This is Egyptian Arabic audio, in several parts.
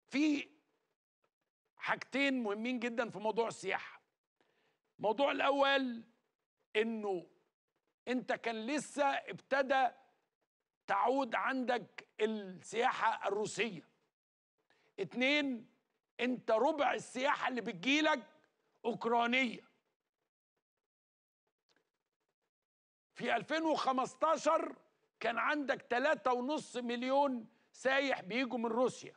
في حاجتين مهمين جدا في موضوع السياحه الموضوع الاول انه انت كان لسه ابتدى تعود عندك السياحه الروسيه اتنين انت ربع السياحه اللي بتجيلك اوكرانيه في 2015 كان عندك 3.5 مليون سايح بيجوا من روسيا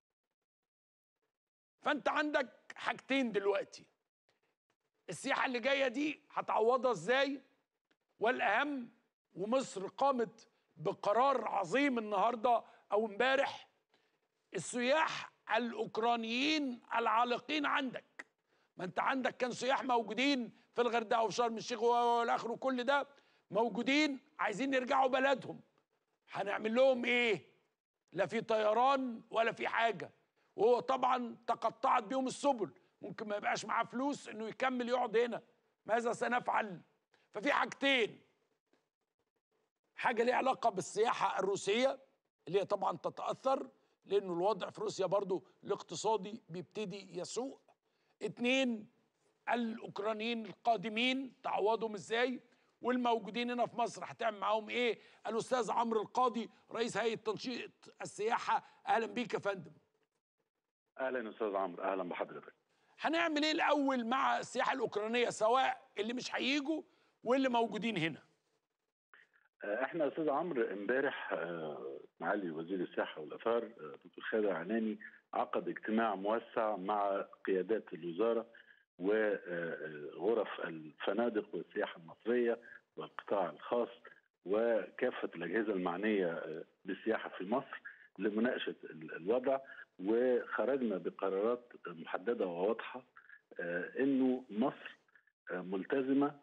فانت عندك حاجتين دلوقتي السياحه اللي جايه دي هتعوضها ازاي والاهم ومصر قامت بقرار عظيم النهارده او امبارح السياح الاوكرانيين العالقين عندك ما انت عندك كان سياح موجودين في الغردقه وفي شرم الشيخ والاخر وكل ده موجودين عايزين يرجعوا بلدهم هنعمل لهم ايه لا في طيران ولا في حاجه وهو طبعا تقطعت بيهم السبل ممكن ما يبقاش معاه فلوس انه يكمل يقعد هنا ماذا سنفعل ففي حاجتين حاجه ليها علاقه بالسياحه الروسيه اللي هي طبعا تتاثر لانه الوضع في روسيا برضو الاقتصادي بيبتدي يسوء اتنين الاوكرانيين القادمين تعوضهم ازاي والموجودين هنا في مصر هتعمل معاهم ايه الاستاذ عمرو القاضي رئيس هيئه تنشيط السياحه اهلا بيك يا فندم اهلا استاذ عمرو اهلا بحضرتك هنعمل ايه الاول مع السياحه الاوكرانيه سواء اللي مش هيجوا واللي موجودين هنا احنا يا استاذ عمرو امبارح معالي وزير السياحه والاثار دكتور خالد عناني عقد اجتماع موسع مع قيادات الوزاره وغرف الفنادق والسياحه المصريه والقطاع الخاص وكافه الاجهزه المعنيه بالسياحه في مصر لمناقشه الوضع وخرجنا بقرارات محدده وواضحه انه مصر ملتزمه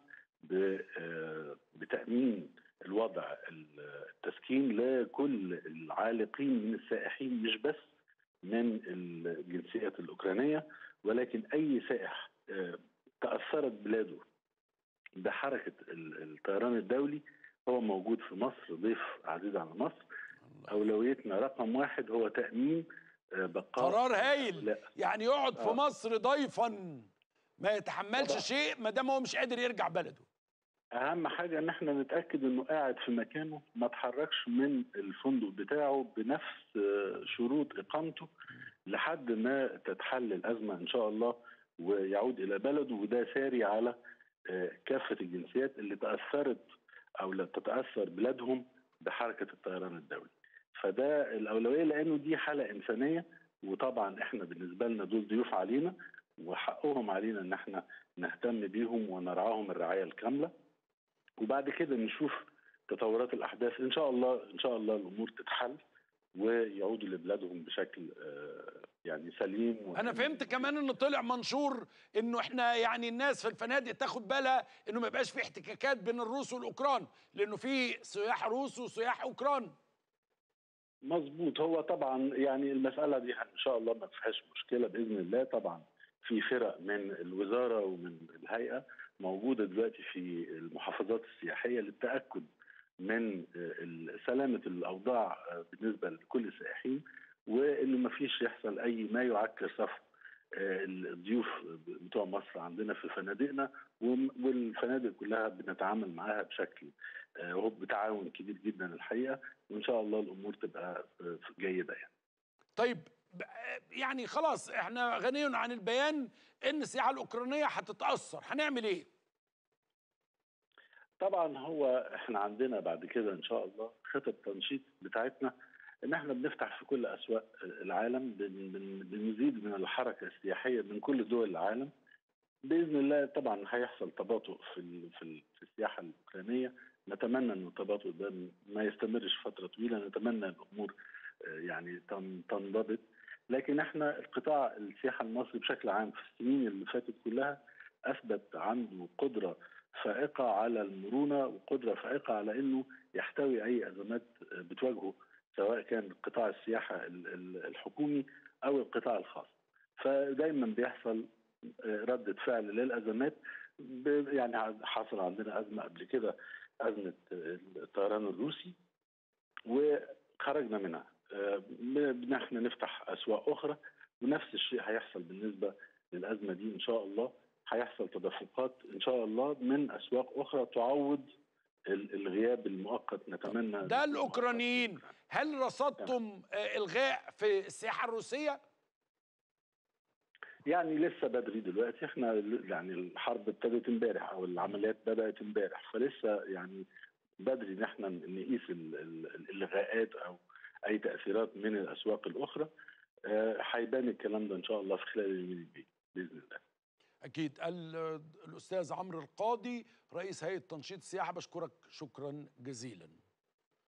بتامين الوضع التسكين لكل العالقين من السائحين مش بس من الجنسيات الاوكرانيه ولكن اي سائح تاثرت بلاده بحركه الطيران الدولي هو موجود في مصر ضيف عزيز على مصر اولويتنا رقم واحد هو تامين بقاء قرار هايل لا. يعني يقعد في مصر ضيفا ما يتحملش طبعا. شيء ما دام هو مش قادر يرجع بلده اهم حاجه ان احنا نتاكد انه قاعد في مكانه ما اتحركش من الفندق بتاعه بنفس شروط اقامته لحد ما تتحل الازمه ان شاء الله ويعود الى بلده وده ساري على كافه الجنسيات اللي تاثرت او لا تتاثر بلادهم بحركه الطيران الدولي فده الاولويه لانه دي حاله انسانيه وطبعا احنا بالنسبه لنا دول ضيوف علينا وحقهم علينا ان احنا نهتم بيهم ونرعاهم الرعايه الكامله وبعد كده نشوف تطورات الاحداث ان شاء الله ان شاء الله الامور تتحل ويعودوا لبلادهم بشكل يعني سليم انا فهمت كمان انه طلع منشور انه احنا يعني الناس في الفنادق تاخد بالها انه ما يبقاش في احتكاكات بين الروس والاوكران لانه في سياح روس وسياح اوكران مظبوط هو طبعا يعني المساله دي ان شاء الله ما فيهاش مشكله باذن الله طبعا في فرق من الوزاره ومن الهيئه موجوده دلوقتي في المحافظات السياحيه للتاكد من سلامه الاوضاع بالنسبه لكل السائحين وانه ما فيش يحصل اي ما يعكر صف الضيوف بتوع مصر عندنا في فنادقنا والفنادق كلها بنتعامل معاها بشكل بتعاون كبير جدا الحقيقه وان شاء الله الامور تبقى جيده يعني. طيب يعني خلاص احنا غني عن البيان ان السياحه الاوكرانيه هتتاثر هنعمل ايه؟ طبعا هو احنا عندنا بعد كده ان شاء الله خطط تنشيط بتاعتنا ان احنا بنفتح في كل اسواق العالم بنزيد من الحركه السياحيه من كل دول العالم باذن الله طبعا هيحصل تباطؤ في في السياحه الاوكرانيه نتمنى ان التباطؤ ده ما يستمرش فتره طويله نتمنى الامور يعني تنضبط لكن احنا القطاع السياحه المصري بشكل عام في السنين اللي فاتت كلها اثبت عنده قدره فائقه على المرونه وقدره فائقه على انه يحتوي اي ازمات بتواجهه سواء كان قطاع السياحه الحكومي او القطاع الخاص فدايما بيحصل ردة فعل للأزمات يعني حصل عندنا أزمة قبل كده أزمة الطيران الروسي وخرجنا منها نحن نفتح أسواق أخرى ونفس الشيء هيحصل بالنسبه للازمه دي ان شاء الله هيحصل تدفقات ان شاء الله من اسواق اخرى تعوض ال- الغياب المؤقت نتمنى ده الاوكرانيين هل رصدتم آه، الغاء في السياحه الروسيه يعني لسه بدري دلوقتي احنا ل- يعني الحرب ابتدت امبارح او العمليات بدات امبارح فلسه يعني بدري ان احنا نقيس ال- ال- الالغاءات او اي تاثيرات من الاسواق الاخرى آه، هيبان الكلام ده ان شاء الله في خلال اليومين الجايين باذن الله اكيد ال- الاستاذ عمرو القاضي رئيس هيئه تنشيط السياحه بشكرك شكرا جزيلا